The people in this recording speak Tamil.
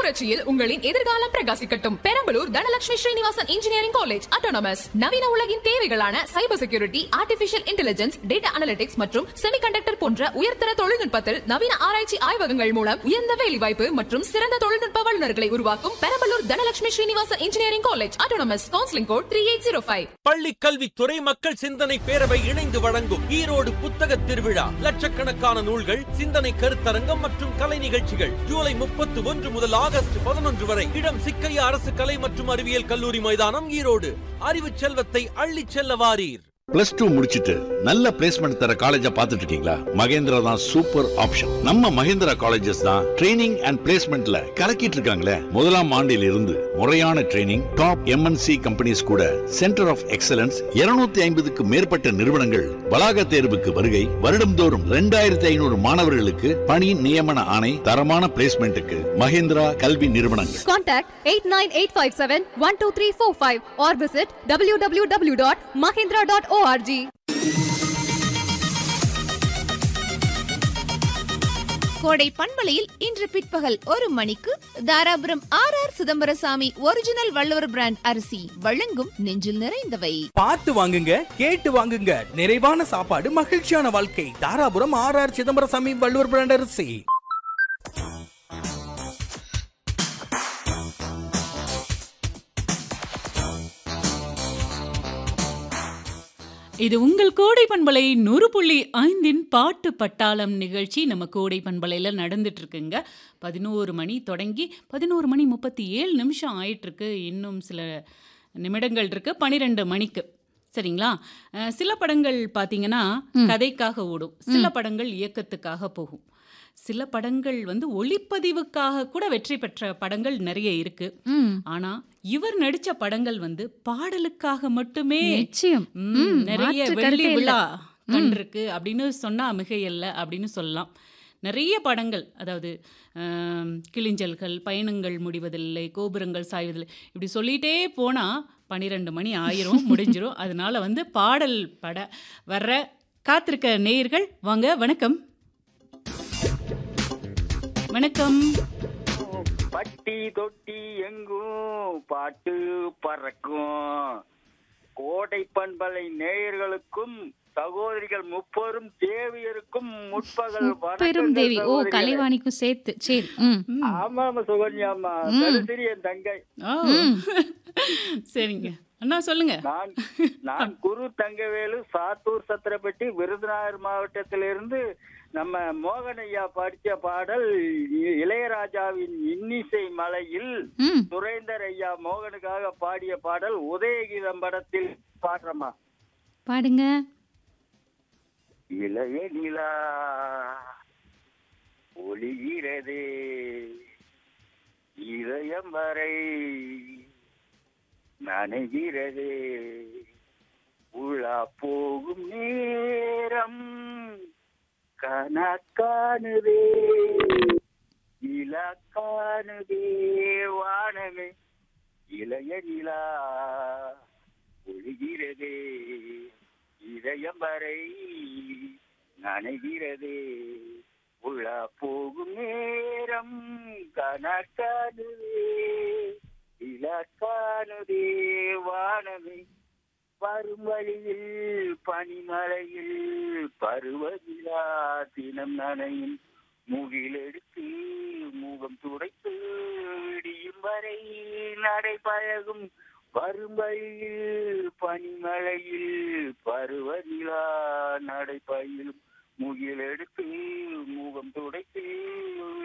புரட்சியில் உங்களின் எதிர்காலம் பிரகாசிக்கட்டும் Perambalur Dhanalakshmi Srinivasan engineering college autonomous நவீன உலகின் தேவைகளான cyber security artificial intelligence data analytics மற்றும் செமிகண்டக்டர் போன்ற உயர்தர தொழில்நுட்பத்தில் நவீன ஆராய்ச்சி ஆய்வகங்கள் மூலம் உயர்ந்த வேலைவாய்ப்பு மற்றும் சிறந்த தொழில்நுட்ப வல்லுநர்களை உருவாக்கும் Perambalur Dhanalakshmi Srinivasan engineering college autonomous counselling code three eight zero five பள்ளி கல்வித்துறை மக்கள் சிந்தனை பேரவை இணைந்து வழங்கும் ஈரோடு புத்தக திருவிழா லட்சக்கணக்கான நூல்கள் சிந்தனை கருத்தரங்கம் மற்றும் கலை நிகழ்ச்சிகள் ஜூலை முப்பத்தி ஒன்று முதல் ஆகஸ்ட் பதினொன்று வரை இடம் சிக்கையா அரசு கலை மற்றும் அறிவியல் கல்லூரி மைதானம் ஈரோடு அறிவு செல்வத்தை அள்ளிச் செல்ல வாரீர் பிளஸ் டூ முடிச்சிட்டு நல்ல பிளேஸ்மெண்ட் தர காலேஜா பார்த்துட்டு இருக்கீங்களா மகேந்திரா தான் சூப்பர் ஆப்ஷன் நம்ம மகேந்திரா காலேஜஸ் தான் ட்ரைனிங் அண்ட் பிளேஸ்மெண்ட்ல கலக்கிட்டு இருக்காங்களே முதலாம் ஆண்டில் இருந்து முறையான ட்ரைனிங் டாப் எம்என்சி கம்பெனிஸ் கூட சென்டர் ஆஃப் எக்ஸலன்ஸ் 250 ஐம்பதுக்கு மேற்பட்ட நிறுவனங்கள் வளாக தேர்வுக்கு வருகை வருடம்தோறும் ரெண்டாயிரத்தி ஐநூறு மாணவர்களுக்கு பணி நியமன ஆணை தரமான பிளேஸ்மெண்ட்டுக்கு மகேந்திரா கல்வி நிறுவனங்கள் Contact 89857-12345 or visit www.mahindra.org. கோடை பண்பலையில் இன்று பிற்பகல் ஒரு மணிக்கு Dharapuram R R Chidambarasamy original Valluvar brand அரிசி வழங்கும் நெஞ்சில் நிறைந்தவை பார்த்து வாங்குங்க கேட்டு வாங்குங்க நிறைவான சாப்பாடு மகிழ்ச்சியான வாழ்க்கை Dharapuram R R Chidambarasamy Valluvar brand அரிசி இது உங்கள் கோடை பண்பலை நூறு புள்ளி ஐந்தின் பாட்டு பட்டாளம் நிகழ்ச்சி நம்ம கோடை பண்பலையில் நடந்துட்டு இருக்குங்க பதினோரு மணி தொடங்கி பதினோரு மணி முப்பத்தி ஏழு நிமிஷம் ஆயிட்டு இருக்கு இன்னும் சில நிமிடங்கள் இருக்கு பனிரெண்டு மணிக்கு சரிங்களா அஹ், சில படங்கள் பார்த்தீங்கன்னா கதைக்காக ஓடும் சில படங்கள் இயக்கத்துக்காக போகும் சில படங்கள் வந்து ஒளிப்பதிவுக்காக கூட வெற்றி பெற்ற படங்கள் நிறைய இருக்கு ஆனா இவர் நடிச்ச படங்கள் வந்து பாடலுக்காக மட்டுமே நிச்சயம் ம், ம், நிறைய மாற்று வெள்ளி கருத்தே இல்ல. விழா கண்டிருக்கு அப்படின்னு சொன்னா மிகையல்ல அப்படின்னு சொல்லலாம் நிறைய படங்கள் அதாவது ஆம், கிளிஞ்சல்கள் பயணங்கள் முடிவதில்லை கோபுரங்கள் சாய்வதில்லை இப்படி சொல்லிட்டே போனா பன்னிரெண்டு மணி ஆயிரும் முடிஞ்சிரும் அதனால வந்து பாடல் பட வர்ற காத்திருக்க நேயர்கள் வாங்க வணக்கம் வணக்கம் பட்டி தொட்டி எங்கும் பாட்டு பறக்கும் கோடை பண்பலை நேயர்களுக்கும் சகோதரிகள் முப்பெரும் தேவியருக்கும் முற்பகல் பெரும் வணக்கங்கள் தேவி ஓ சகோதரிகளே. கலைவாணிக்கும் சேர்த்து சரி ம் ஆமா ஆமா சுகன்யாமா தரிசிரி என் தங்கை ஓ சரிங்க அண்ணா சொல்லுங்க நான் நான் குரு தங்கவேலு சாத்தூர் சத்திரப்பட்டி விருதுநகர் மாவட்டத்திலிருந்து நம்ம மோகனையா படிச்ச பாடல் இ- இளையராஜாவின் இன்னிசை மலையில் ம் சுரேந்தர் ஐயா மோகனுக்காக பாடிய பாடல் உதயகீதம் படத்தில் பாடுறமா பாடுங்க இளைய நிலா ஒளிகிறது இதயம் வரை நனைகிறது உலா போகும் நேரம் கணக்கானுதே இலக்கானுதே வானமே இளைய நிலா ஒழுகிறது இதயம் வரை நனைகிறது உள்ள போகும் நேரம் கணக்கானுதே இலக்கானுதே வானமே வரும் வழியில் பனிமலையில் பருவவிழா தினம் நனையும் முகிலெடுத்து முகம் துடைத்து விடியும் வரை நடைபழகும் வரும் வழியில் பனிமலையில் பருவநிலா நடைபயிலும் முகிலெடுத்து முகம் துடைத்து